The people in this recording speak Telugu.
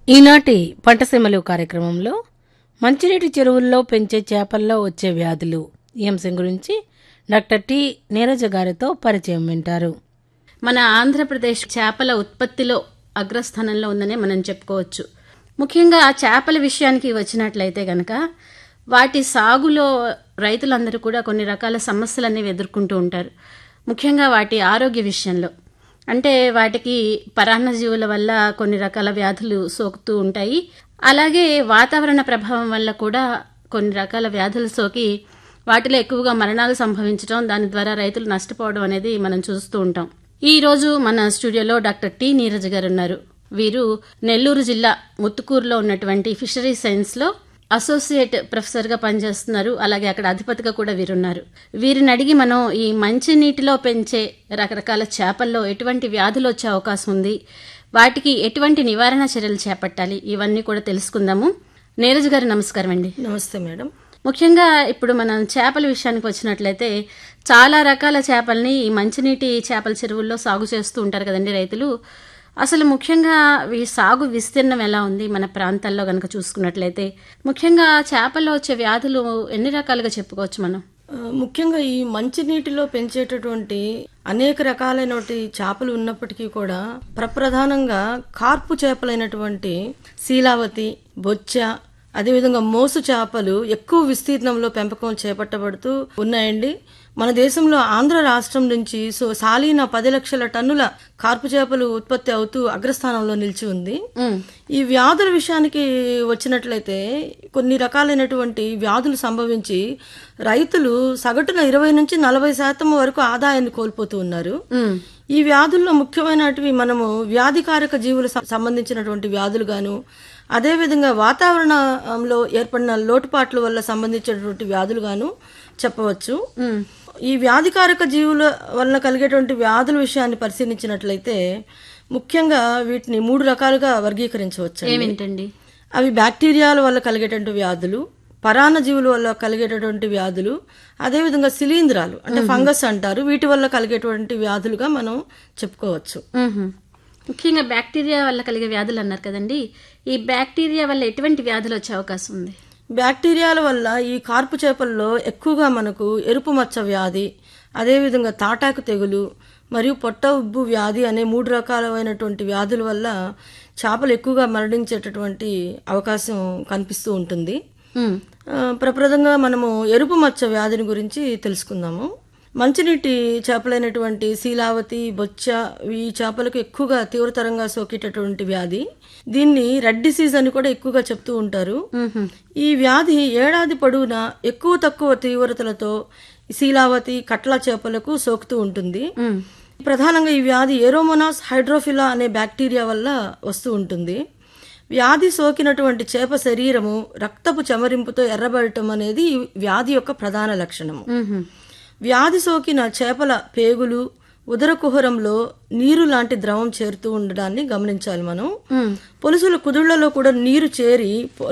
ఈనాటి పంటసీమలు కార్యక్రమంలో మంచినీటి చెరువుల్లో పెంచే చేపల్లో వచ్చే వ్యాధులు ఈ అంశం గురించి డాక్టర్ టి నీరజ గారితో పరిచయం వింటారు మన ఆంధ్రప్రదేశ్ చేపల ఉత్పత్తిలో అగ్రస్థానంలో ఉందనే మనం చెప్పుకోవచ్చు ముఖ్యంగా చేపల విషయానికి వచ్చినట్లయితే గనక వాటి సాగులో రైతులందరూ కూడా కొన్ని రకాల సమస్యలనేవి ఎదుర్కొంటూ ఉంటారు ముఖ్యంగా వాటి ఆరోగ్య విషయంలో అంటే వాటికి పరాన్నజీవుల వల్ల కొన్ని రకాల వ్యాధులు సోకుతూ ఉంటాయి అలాగే వాతావరణ ప్రభావం వల్ల కూడా కొన్ని రకాల వ్యాధులు సోకి వాటిలో ఎక్కువగా మరణాలు సంభవించడం దాని ద్వారా రైతులు నష్టపోవడం అనేది మనం చూస్తూ ఉంటాం ఈ రోజు మన స్టూడియోలో డాక్టర్ టి నీరజ్ గారు ఉన్నారు వీరు నెల్లూరు జిల్లా ముత్తుకూరులో ఉన్నటువంటి ఫిషరీ సైన్స్ లో అసోసియేట్ ప్రొఫెసర్ గా పనిచేస్తున్నారు అలాగే అక్కడ అధిపతిగా కూడా వీరున్నారు వీరిని అడిగి మనం ఈ మంచి నీటిలో పెంచే రకరకాల చేపల్లో ఎటువంటి వ్యాధులు వచ్చే అవకాశం ఉంది వాటికి ఎటువంటి నివారణ చర్యలు చేపట్టాలి ఇవన్నీ కూడా తెలుసుకుందాము నీరజ్ గారు నమస్కారం అండి నమస్తే మేడం ముఖ్యంగా ఇప్పుడు మనం చేపల విషయానికి వచ్చినట్లయితే చాలా రకాల చేపల్ని ఈ మంచినీటి చేపల చెరువుల్లో సాగు చేస్తూ ఉంటారు కదండి రైతులు అసలు ముఖ్యంగా ఈ సాగు విస్తీర్ణం ఎలా ఉంది మన ప్రాంతాల్లో గనక చూసుకున్నట్లయితే ముఖ్యంగా చేపల్లో వచ్చే వ్యాధులు ఎన్ని రకాలుగా చెప్పుకోవచ్చు మనం ఆ, ముఖ్యంగా ఈ మంచినీటిలో పెంచేటటువంటి అనేక రకాలైనటువంటి చేపలు ఉన్నప్పటికీ కూడా ప్రప్రధానంగా కార్పు చేపలైనటువంటి శీలావతి బొచ్చ అదేవిధంగా మోసు చేపలు ఎక్కువ విస్తీర్ణంలో పెంపకం చేపట్టబడుతూ ఉన్నాయండి మన దేశంలో ఆంధ్ర రాష్ట్రం నుంచి సో సాలీన పది లక్షల టన్నుల కార్పు చేపలు ఉత్పత్తి అవుతూ అగ్రస్థానంలో నిలిచి ఉంది ఉమ్, ఈ వ్యాధుల విషయానికి వచ్చినట్లయితే కొన్ని రకాలైనటువంటి వ్యాధులు సంభవించి రైతులు సగటున ఇరవై నుంచి నలభై శాతం వరకు ఆదాయాన్ని కోల్పోతూ ఉన్నారు ఉమ్, ఈ వ్యాధుల్లో ముఖ్యమైనటివి మనము వ్యాధికారక జీవులు సం- సంబంధించినటువంటి వ్యాధులు గాను అదేవిధంగా వాతావరణంలో ఏర్పడిన లోటుపాట్ల వల్ల సంబంధించినటువంటి వ్యాధులు గాను చెప్పవచ్చు ఉమ్, ఈ వ్యాధికారక జీవుల వలన కలిగేటువంటి వ్యాధుల విషయాన్ని పరిశీలించినట్లయితే ముఖ్యంగా వీటిని మూడు రకాలుగా వర్గీకరించవచ్చు ఏమిటండి అవి బ్యాక్టీరియాల వల్ల కలిగేటువంటి వ్యాధులు పరాన్న జీవుల వల్ల కలిగేటటువంటి వ్యాధులు అదేవిధంగా శిలీంధ్రాలు అంటే ఫంగస్ అంటారు వీటి వల్ల కలిగేటువంటి వ్యాధులుగా మనం చెప్పుకోవచ్చు ఉహుం. ముఖ్యంగా బ్యాక్టీరియా వల్ల కలిగే వ్యాధులు అన్నారు కదండి ఈ బ్యాక్టీరియా వల్ల ఎటువంటి వ్యాధులు వచ్చే అవకాశం ఉంది బ్యాక్టీరియాల వల్ల ఈ కార్పు చేపల్లో ఎక్కువగా మనకు ఎరుపు మచ్చ వ్యాధి అదేవిధంగా తాటాకు తెగులు మరియు పొట్ట ఉబ్బు వ్యాధి అనే మూడు రకాలైనటువంటి వ్యాధుల వల్ల చేపలు ఎక్కువగా మరణించేటటువంటి అవకాశం కనిపిస్తూ ఉంటుంది ఉమ్, ఆ, ప్రప్రదంగా మనము ఎరుపు మచ్చ వ్యాధిని గురించి తెలుసుకుందాము మంచినీటి చేపలైనటువంటి శీలావతి బొచ్చ ఈ చేపలకు ఎక్కువగా తీవ్రతరంగా సోకేటటువంటి వ్యాధి దీన్ని రెడ్ డిసీజ్ అని కూడా ఎక్కువగా చెప్తూ ఉంటారు ఉహుం. ఈ వ్యాధి ఏడాది పొడవునా ఎక్కువ తక్కువ తీవ్రతలతో శీలావతి కట్ల చేపలకు సోకుతూ ఉంటుంది ఉమ్, ప్రధానంగా ఈ వ్యాధి ఏరోమోనాస్ హైడ్రోఫిలా అనే బ్యాక్టీరియా వల్ల వస్తూ ఉంటుంది వ్యాధి సోకినటువంటి చేప శరీరము రక్తపు చెమరింపుతో ఎర్రబడటం అనేది ఈ వ్యాధి యొక్క ప్రధాన లక్షణము ఉహుం. వ్యాధి సోకిన చేపల పేగులు ఉదర కుహరంలో నీరు లాంటి ద్రవం చేరుతూ ఉండడాన్ని గమనించాలి మనం ఉమ్. పొలుసుల కుదుళ్లలో కూడా నీరు చేరి